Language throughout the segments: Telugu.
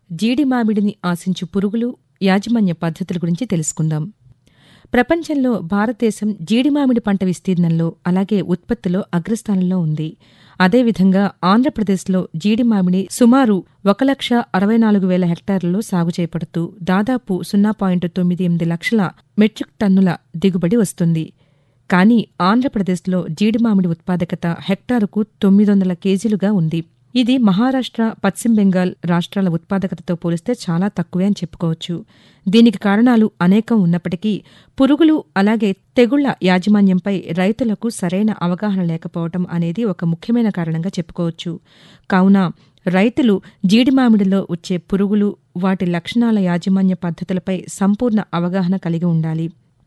జీడి మామిడిని ఆశించు పురుగులు యాజమాన్య పద్ధతుల గురించి తెలుసుకుందాం ప్రపంచంలో భారతదేశం జీడి మామిడి పంట విస్తీర్ణంలో అలాగే ఉత్పత్తిలో అగ్రస్థానంలో ఉంది అదేవిధంగా ఆంధ్రప్రదేశ్లో జీడి మామిడి సుమారు ఒక లక్ష అరవై నాలుగు వేల హెక్టార్లలో సాగు చేపడుతూ దాదాపు సున్నా పాయింట్ తొమ్మిది ఎనిమిది లక్షల మెట్రిక్ టన్నుల దిగుబడి వస్తుంది కానీ ఆంధ్రప్రదేశ్లో జీడి మామిడి ఉత్పాదకత హెక్టారుకు తొమ్మిది వందల కేజీలుగా ఉంది ఇది మహారాష్ట్ర పశ్చిమ బెంగాల్ రాష్ట్రాల ఉత్పాదకతతో పోలిస్తే చాలా తక్కువే అని చెప్పుకోవచ్చు దీనికి కారణాలు అనేకం ఉన్నప్పటికీ పురుగులు అలాగే తెగుళ్ల యాజమాన్యంపై రైతులకు సరైన అవగాహన లేకపోవటం అనేది ఒక ముఖ్యమైన కారణంగా చెప్పుకోవచ్చు కావున రైతులు జీడి మామిడిలో వచ్చే పురుగులు వాటి లక్షణాల యాజమాన్య పద్ధతులపై సంపూర్ణ అవగాహన కలిగి ఉండాలి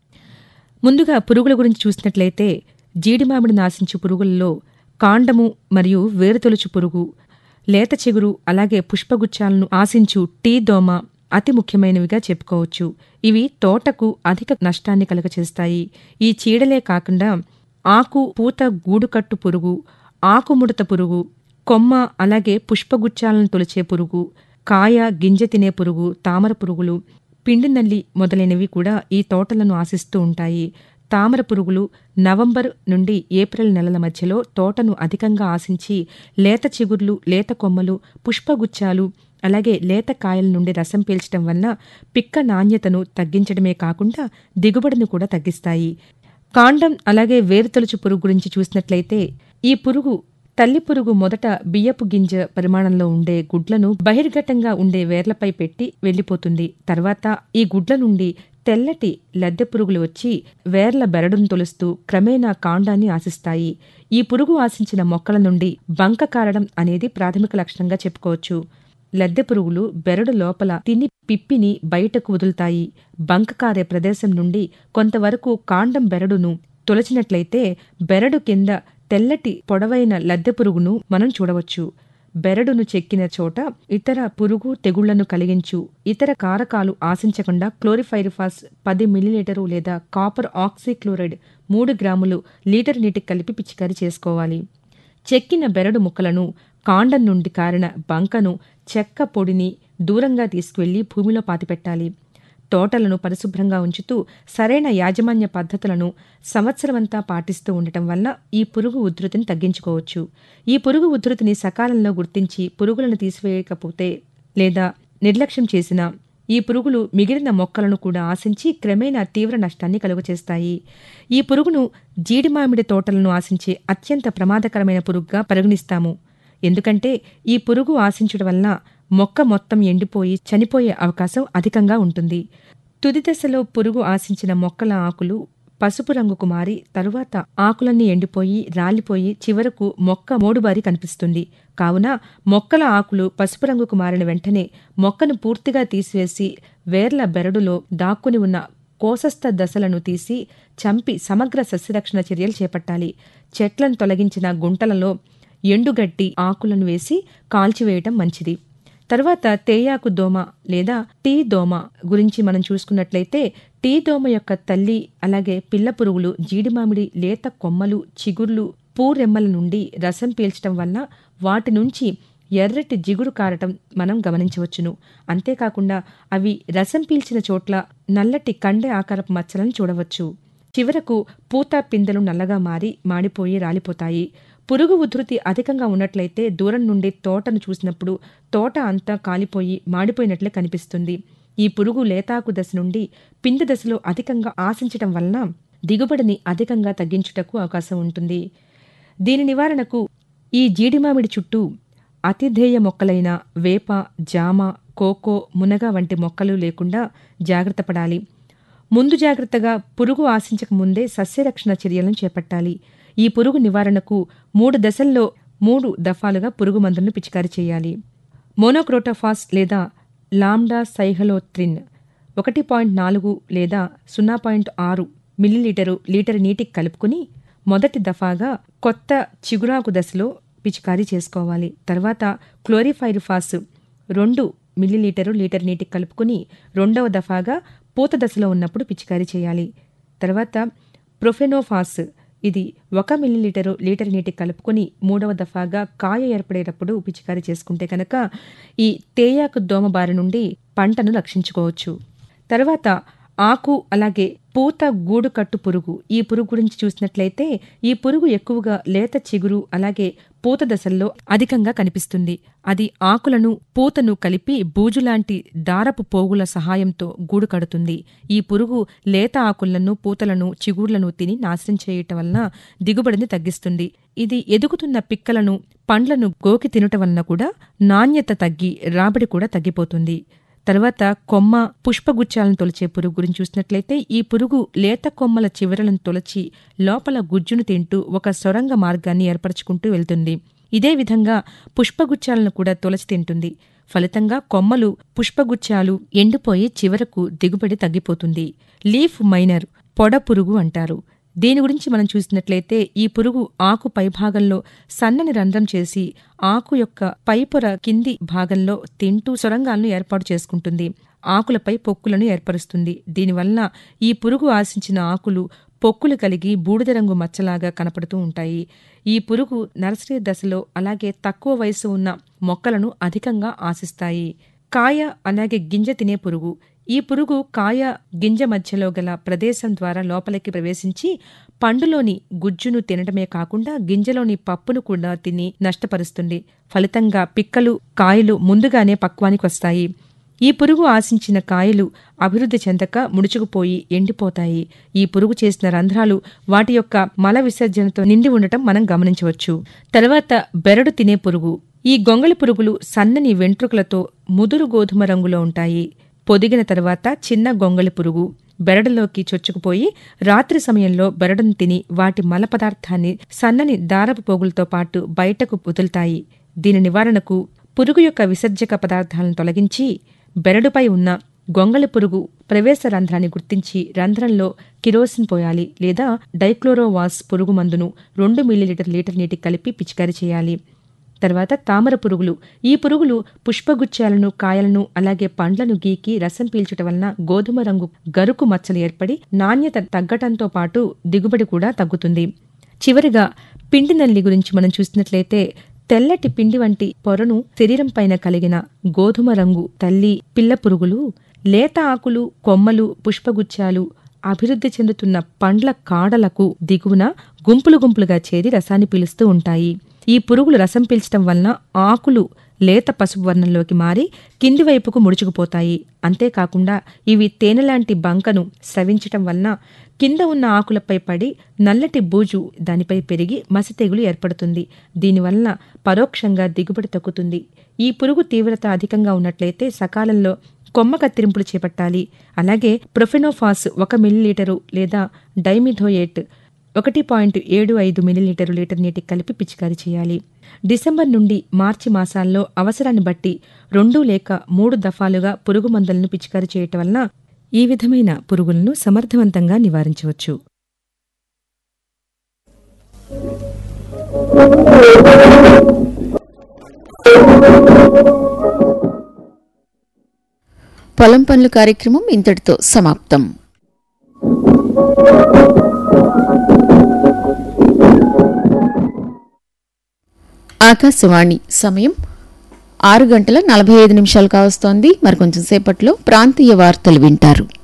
ముందుగా పురుగుల గురించి చూసినట్లయితే జీడి మామిడిని ఆశించే పురుగులలో కాండము మరియు వేరుతొలుచు పురుగు లేత చిగురు అలాగే పుష్పగుచ్చాలను ఆశించు టీ దోమ అతి ముఖ్యమైనవిగా చెప్పుకోవచ్చు ఇవి తోటకు అధిక నష్టాన్ని కలుగచేస్తాయి ఈ చీడలే కాకుండా ఆకు పూత గూడుకట్టు పురుగు ఆకుముడత పురుగు కొమ్మ అలాగే పుష్పగుచ్చాలను తొలిచే పురుగు కాయ గింజ తినే పురుగు తామర పురుగులు పిండి నల్లి మొదలైనవి కూడా ఈ తోటలను ఆశిస్తూ ఉంటాయి తామర పురుగులు నవంబర్ నుండి ఏప్రిల్ నెలల మధ్యలో తోటను అధికంగా ఆశించి లేత చిగుర్లు లేత కొమ్మలు పుష్పగుచ్చాలు అలాగే లేత కాయల నుండి రసం పీల్చడం వల్ల పిక్క నాణ్యతను తగ్గించడమే కాకుండా దిగుబడిని కూడా తగ్గిస్తాయి కాండం అలాగే వేరుతొలుచు పురుగు గురించి చూసినట్లయితే ఈ పురుగు తల్లి పురుగు మొదట బియ్యపు గింజ పరిమాణంలో ఉండే గుడ్లను బహిర్గతంగా ఉండే వేర్లపై పెట్టి వెళ్లిపోతుంది తర్వాత ఈ గుడ్ల నుండి తెల్లటి లద్దె పురుగులు వచ్చి వేర్ల బెరడును తొలుస్తూ క్రమేణా కాండాన్ని ఆశిస్తాయి ఈ పురుగు ఆశించిన మొక్కల నుండి బంక కారడం అనేది ప్రాథమిక లక్షణంగా చెప్పుకోవచ్చు లద్దె పురుగులు బెరడు లోపల తిని పిప్పిని బయటకు వదులుతాయి బంక కారే ప్రదేశం నుండి కొంతవరకు కాండం బెరడును తొలచినట్లయితే బెరడు కింద తెల్లటి పొడవైన లద్దె పురుగును మనం చూడవచ్చు బెరడును చెక్కిన చోట ఇతర పురుగు తెగుళ్లను కలిగించు ఇతర కారకాలు ఆశించకుండా క్లోరిఫైరిఫాస్ పది మిల్లీలీటరు లేదా కాపర్ ఆక్సీక్లోరైడ్ మూడు గ్రాములు లీటర్ నీటికి కలిపి పిచికారీ చేసుకోవాలి చెక్కిన బెరడు ముక్కలను కాండం నుండి కారిన బంకను చెక్క పొడిని దూరంగా తీసుకువెళ్లి భూమిలో పాతిపెట్టాలి తోటలను పరిశుభ్రంగా ఉంచుతూ సరైన యాజమాన్య పద్ధతులను సంవత్సరమంతా పాటిస్తూ ఉండటం వల్ల ఈ పురుగు ఉధృతిని తగ్గించుకోవచ్చు ఈ పురుగు ఉధృతిని సకాలంలో గుర్తించి పురుగులను తీసివేయకపోతే లేదా నిర్లక్ష్యం చేసినా ఈ పురుగులు మిగిలిన మొక్కలను కూడా ఆశించి క్రమేణా తీవ్ర నష్టాన్ని కలుగచేస్తాయి ఈ పురుగును జీడి మామిడి తోటలను ఆశించే అత్యంత ప్రమాదకరమైన పురుగుగా పరిగణిస్తాము ఎందుకంటే ఈ పురుగు ఆశించడం వల్ల మొక్క మొత్తం ఎండిపోయి చనిపోయే అవకాశం అధికంగా ఉంటుంది తుది దశలో పురుగు ఆశించిన మొక్కల ఆకులు పసుపు రంగుకు మారి తరువాత ఆకులన్నీ ఎండిపోయి రాలిపోయి చివరకు మొక్క మోడుబారి కనిపిస్తుంది కావున మొక్కల ఆకులు పసుపు రంగుకు మారిన వెంటనే మొక్కను పూర్తిగా తీసివేసి వేర్ల బెరడులో దాక్కుని ఉన్న కోసస్థ దశలను తీసి చంపి సమగ్ర సస్యరక్షణ చర్యలు చేపట్టాలి చెట్లను తొలగించిన గుంటలలో ఎండుగడ్డి ఆకులను వేసి కాల్చివేయటం మంచిది తరువాత తేయాకు దోమ లేదా టీ దోమ గురించి మనం చూసుకున్నట్లయితే టీ దోమ యొక్క తల్లి అలాగే పిల్ల పురుగులు జీడిమామిడి లేత కొమ్మలు చిగుర్లు పూరెమ్మల నుండి రసం పీల్చడం వల్ల వాటి నుంచి ఎర్రటి జిగురు కారటం మనం గమనించవచ్చును అంతేకాకుండా అవి రసం పీల్చిన చోట్ల నల్లటి కండె ఆకారపు మచ్చలను చూడవచ్చు చివరకు పూత పిందెలు నల్లగా మారి మాడిపోయి రాలిపోతాయి పురుగు ఉధృతి అధికంగా ఉన్నట్లయితే దూరం నుండి తోటను చూసినప్పుడు తోట అంతా కాలిపోయి మాడిపోయినట్లే కనిపిస్తుంది ఈ పురుగు లేతాకు దశ నుండి పిండి దశలో అధికంగా ఆశించటం వలన దిగుబడిని అధికంగా తగ్గించుటకు అవకాశం ఉంటుంది దీని నివారణకు ఈ జీడిమామిడి చుట్టూ అతిధేయ మొక్కలైన వేప జామ కోకో మునగ వంటి మొక్కలు లేకుండా జాగ్రత్త పడాలి ముందు జాగ్రత్తగా పురుగు ఆశించక ముందే సస్యరక్షణ చర్యలను చేపట్టాలి ఈ పురుగు నివారణకు మూడు దశల్లో మూడు దఫాలుగా పురుగు మందులను పిచికారీ చేయాలి మోనోక్రోటోఫాస్ లేదా లామ్డా సైహలోత్రిన్ ఒకటి పాయింట్ నాలుగు లేదా సున్నా పాయింట్ ఆరు మిల్లీలీటరు లీటర్ నీటికి కలుపుకుని మొదటి దఫాగా కొత్త చిగురాకు దశలో పిచికారీ చేసుకోవాలి తర్వాత క్లోరిఫైరిఫాస్ రెండు మిల్లీలీటరు లీటర్ నీటికి కలుపుకుని రెండవ దఫాగా పూత దశలో ఉన్నప్పుడు పిచికారీ చేయాలి తర్వాత ప్రొఫెనోఫాస్ ఇది ఒక మిల్లీలీటరు లీటర్ నీటి కలుపుకొని మూడవ దఫాగా కాయ ఏర్పడేటప్పుడు పిచికారీ చేసుకుంటే కనుక ఈ తేయాకు దోమ బారి నుండి పంటను రక్షించుకోవచ్చు తర్వాత ఆకు అలాగే పూత గూడు కట్టు పురుగు ఈ పురుగు గురించి చూసినట్లయితే ఈ పురుగు ఎక్కువగా లేత చిగురు అలాగే పూత దశల్లో అధికంగా కనిపిస్తుంది అది ఆకులను పూతను కలిపి బూజులాంటి దారపు పోగుల సహాయంతో గూడు కడుతుంది ఈ పురుగు లేత ఆకులను పూతలను చిగుర్లను తిని నాశనం చేయటం వలన దిగుబడిని తగ్గిస్తుంది ఇది ఎదుగుతున్న పిక్కలను పండ్లను గోకి తినటం వలన కూడా నాణ్యత తగ్గి రాబడి కూడా తగ్గిపోతుంది తర్వాత కొమ్మ పుష్పగుచ్చాలను తొలిచే పురుగు గురించి చూసినట్లయితే ఈ పురుగు లేత కొమ్మల చివరలను తొలచి లోపల గుజ్జును తింటూ ఒక సొరంగ మార్గాన్ని ఏర్పరచుకుంటూ వెళ్తుంది ఇదే విధంగా పుష్పగుచ్చాలను కూడా తొలచి తింటుంది ఫలితంగా కొమ్మలు పుష్పగుచ్చాలు ఎండిపోయి చివరకు దిగుబడి తగ్గిపోతుంది లీఫ్ మైనర్ పొడ పురుగు అంటారు దీని గురించి మనం చూసినట్లయితే ఈ పురుగు ఆకు పైభాగంలో సన్నని రంధ్రం చేసి ఆకు యొక్క పైపొర కింది భాగంలో తింటూ సొరంగాలను ఏర్పాటు చేసుకుంటుంది ఆకులపై పొక్కులను ఏర్పరుస్తుంది దీనివల్ల ఈ పురుగు ఆశించిన ఆకులు పొక్కులు కలిగి బూడిద రంగు మచ్చలాగా కనపడుతూ ఉంటాయి ఈ పురుగు నర్సరీ దశలో అలాగే తక్కువ వయసు ఉన్న మొక్కలను అధికంగా ఆశిస్తాయి కాయ అలాగే గింజ తినే పురుగు ఈ పురుగు కాయ గింజ మధ్యలో గల ప్రదేశం ద్వారా లోపలికి ప్రవేశించి పండులోని గుజ్జును తినడమే కాకుండా గింజలోని పప్పును కూడా తిని నష్టపరుస్తుంది ఫలితంగా పిక్కలు కాయలు ముందుగానే పక్వానికి వస్తాయి ఈ పురుగు ఆశించిన కాయలు అభివృద్ధి చెందక ముడుచుకుపోయి ఎండిపోతాయి ఈ పురుగు చేసిన రంధ్రాలు వాటి యొక్క మల విసర్జనతో నిండి ఉండటం మనం గమనించవచ్చు తర్వాత బెరడు తినే పురుగు ఈ గొంగళి పురుగులు సన్నని వెంట్రుకలతో ముదురు గోధుమ రంగులో ఉంటాయి పొదిగిన తర్వాత చిన్న గొంగళి పురుగు బెరడులోకి చొచ్చుకుపోయి రాత్రి సమయంలో బెరడును తిని వాటి మల పదార్థాన్ని సన్నని దారపు పోగులతో పాటు బయటకు వదులుతాయి దీని నివారణకు పురుగు యొక్క విసర్జక పదార్థాలను తొలగించి బెరడుపై ఉన్న గొంగళి పురుగు ప్రవేశ రంధ్రాన్ని గుర్తించి రంధ్రంలో కిరోసిన్ పోయాలి లేదా డైక్లోరోవాస్ పురుగు మందును రెండు మిల్లీలీటర్ లీటర్ నీటికి కలిపి పిచికారీ చేయాలి తర్వాత తామర పురుగులు ఈ పురుగులు పుష్పగుచ్చాలను కాయలను అలాగే పండ్లను గీకి రసం పీల్చటం వలన గోధుమ రంగు గరుకు మచ్చలు ఏర్పడి నాణ్యత తగ్గటంతో పాటు దిగుబడి కూడా తగ్గుతుంది చివరిగా పిండి నల్లి గురించి మనం చూసినట్లయితే తెల్లటి పిండి వంటి పొరను శరీరం పైన కలిగిన గోధుమ రంగు తల్లి పిల్ల పురుగులు లేత ఆకులు కొమ్మలు పుష్పగుచ్చాలు అభివృద్ధి చెందుతున్న పండ్ల కాడలకు దిగువన గుంపులు గుంపులుగా చేరి రసాన్ని పీలుస్తూ ఉంటాయి ఈ పురుగులు రసం పీల్చడం వలన ఆకులు లేత పసుపు వర్ణంలోకి మారి కింది వైపుకు ముడుచుకుపోతాయి అంతేకాకుండా ఇవి తేనెలాంటి బంకను స్రవించటం వలన కింద ఉన్న ఆకులపై పడి నల్లటి బూజు దానిపై పెరిగి మసి తెగులు ఏర్పడుతుంది దీనివల్ల పరోక్షంగా దిగుబడి తగ్గుతుంది ఈ పురుగు తీవ్రత అధికంగా ఉన్నట్లయితే సకాలంలో కొమ్మ కత్తిరింపులు చేపట్టాలి అలాగే ప్రొఫెనోఫాస్ ఒక మిల్లీలీటరు లేదా డైమిథోయేట్ ఒకటి పాయింట్ ఏడు ఐదు మిల్లీలీటరు లీటర్ నీటికి కలిపి పిచికారీ చేయాలి డిసెంబర్ నుండి మార్చి మాసాల్లో అవసరాన్ని బట్టి రెండు లేక మూడు దఫాలుగా పురుగు మందులను పిచికారీ చేయటం వలన ఈ విధమైన పురుగులను సమర్థవంతంగా నివారించవచ్చు పొలం పనులు కార్యక్రమం ఇంతటితో సమాప్తం ఆకాశవాణి సమయం ఆరు గంటల నలభై ఐదు నిమిషాలు కావస్తోంది మరి కొంచెం సేపట్లో ప్రాంతీయ వార్తలు వింటారు